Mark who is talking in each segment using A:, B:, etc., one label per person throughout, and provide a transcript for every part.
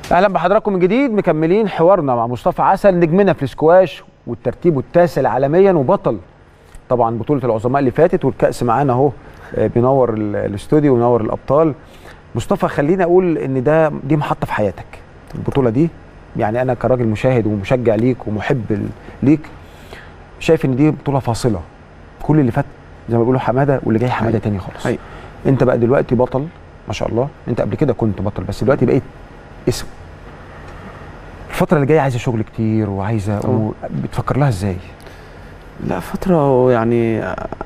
A: اهلا بحضراتكم من جديد مكملين حوارنا مع مصطفى عسل نجمنا في السكواش والترتيب التاسع عالميا وبطل طبعا بطوله العظماء اللي فاتت والكاس معانا اهو آه، بينور ال- الاستوديو وينور الابطال مصطفى خليني اقول ان ده دي محطه في حياتك البطوله دي يعني انا كراجل مشاهد ومشجع ليك ومحب ال- ليك شايف ان دي بطوله فاصله كل اللي فات زي ما بيقولوا حماده واللي جاي حماده
B: حقيقي.
A: تاني خالص
B: حقيقي.
A: انت بقى دلوقتي بطل ما شاء الله انت قبل كده كنت بطل بس دلوقتي بقيت اسم الفترة اللي جاية عايزة شغل كتير وعايزة
B: طبعا.
A: أمور بتفكر لها ازاي؟
B: لا فترة يعني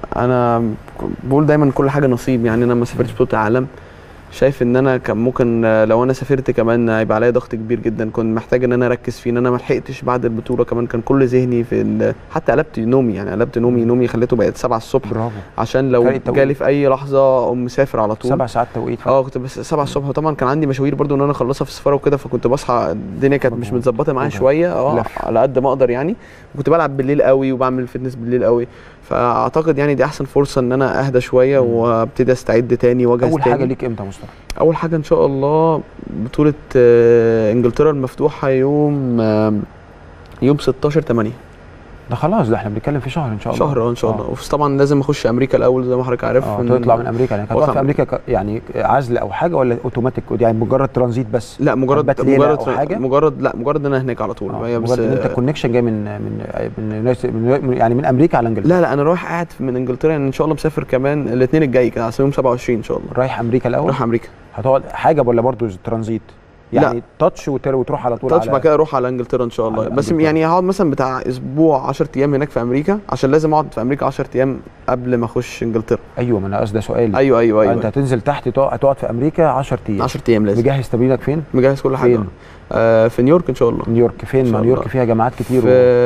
B: أنا بقول دايما كل حاجة نصيب يعني أنا ما سافرتش بطولة العالم شايف ان انا كان ممكن لو انا سافرت كمان هيبقى عليا ضغط كبير جدا كنت محتاج ان انا اركز فيه ان انا ما لحقتش بعد البطوله كمان كان كل ذهني في ال... حتى قلبت نومي يعني قلبت نومي نومي خليته بقت 7 الصبح
A: برافو
B: عشان لو
A: فرق التوقيت.
B: جالي في اي لحظه اقوم مسافر على طول
A: سبع ساعات توقيت
B: اه كنت بس 7 الصبح وطبعا كان عندي مشاوير برضو ان انا اخلصها في السفاره وكده فكنت بصحى الدنيا كانت مش
A: مضغوط.
B: متظبطه معايا
A: مضغوط.
B: شويه اه
A: لف.
B: على قد ما اقدر يعني وكنت بلعب بالليل قوي وبعمل فتنس بالليل قوي فاعتقد يعني دي احسن فرصه ان انا اهدى شويه
A: مم.
B: وابتدي استعد تاني واجهز
A: أول
B: تاني
A: حاجة ليك إمتى يا مصطفى؟
B: اول حاجه ان شاء الله بطوله آه، انجلترا المفتوحه يوم آه، يوم 16 8
A: ده خلاص ده احنا بنتكلم في شهر إن شاء الله
B: شهر اه ان شاء الله بس طبعا لازم اخش امريكا الاول زي ما حضرتك عارف
A: اه
B: من-
A: تطلع من أمريكا يعني هتقعد في
B: وطبعاً.
A: أمريكا ك- يعني عزل أو حاجة ولا أوتوماتيك يعني مجرد ترانزيت بس؟
B: لا مجرد
A: هتبات ليلة
B: مجرد
A: أو حاجة؟
B: مجرد لا مجرد ان انا هناك على طول
A: آه،
B: هي
A: مجرد إن أنت الكونكشن جاي من من من, ناس- من يعني من أمريكا على إنجلترا
B: لا لا انا رايح قاعد من انجلترا يعني ان شاء الله مسافر كمان الاثنين الجاي كده على يوم 27 ان شاء الله
A: رايح أمريكا الأول
B: رايح امريكا
A: هتقعد حاجة ولا برضه ترانزيت؟ يعني تاتش وتر- وتروح على طول
B: تاتش
A: على
B: بعد كده اروح على انجلترا ان شاء الله
A: على
B: بس
A: إنجلترا.
B: يعني هقعد مثلا بتاع اسبوع 10 ايام هناك في امريكا عشان لازم اقعد في امريكا 10 ايام قبل ما اخش انجلترا
A: أيوه ما أنا قصدي ده سؤالي
B: ايوه ايوه
A: أنت
B: ايوه
A: هتنزل تحت تقعد- هتقعد في أمريكا 10 أيام
B: 10 ايام لازم
A: مجهز تمرينك فين؟
B: مجهز كل حاجه
A: فين؟
B: آه في نيويورك ان شاء الله
A: نيويورك فين؟
B: إن
A: ما
B: شاء
A: نيويورك
B: الله.
A: فيها جامعات كتير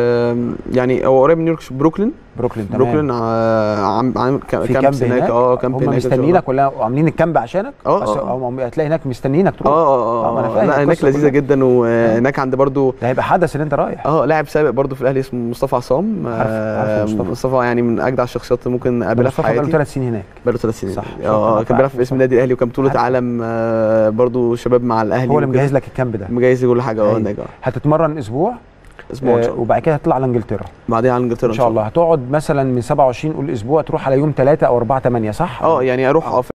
B: في يعني هو قريب من نيويورك بروكلين
A: وبروكلين تمام
B: بروكلين آه، عم عم كام
A: في
B: كامب
A: كامب
B: هناك
A: هناك
B: اه كامب
A: هم
B: هناك إن شاء الله.
A: مستنيينك ولا عاملين الكامب عشانك؟
B: آه،
A: بس
B: آه.
A: هم هتلاقي هناك مستنيينك تروح
B: اه
A: آه،
B: اه
A: ما أنا
B: اه
A: فاهم
B: لا هناك
A: القصة
B: لذيذه
A: كلها.
B: جدا وهناك عند برضو
A: ده هيبقى حدث ان انت رايح
B: اه لاعب سابق برضو في الاهلي اسمه مصطفى عصام
A: عارف- عارف
B: آه،
A: مصطفى.
B: مصطفى يعني من اجدع الشخصيات اللي ممكن اقابلها في
A: مصطفى بقاله
B: حياتي
A: ثلاث سنين هناك
B: بقاله ثلاث سنين
A: صح.
B: اه
A: عارف
B: كان بيلعب في اسم
A: مصطفى.
B: النادي الاهلي وكان بطوله
A: عارف.
B: عالم آه، برضو شباب مع الاهلي
A: هو اللي
B: وكده.
A: مجهز لك الكامب ده
B: مجهز لي كل حاجه اه
A: أيوة.
B: هناك اه
A: هتتمرن اسبوع
B: اسبوع ان
A: آه
B: شاء الله
A: وبعد كده هتطلع على انجلترا
B: بعدين على انجلترا
A: ان شاء الله هتقعد مثلا من 27 قول اسبوع تروح على يوم 3 او 4 8 صح؟
B: اه يعني اروح اه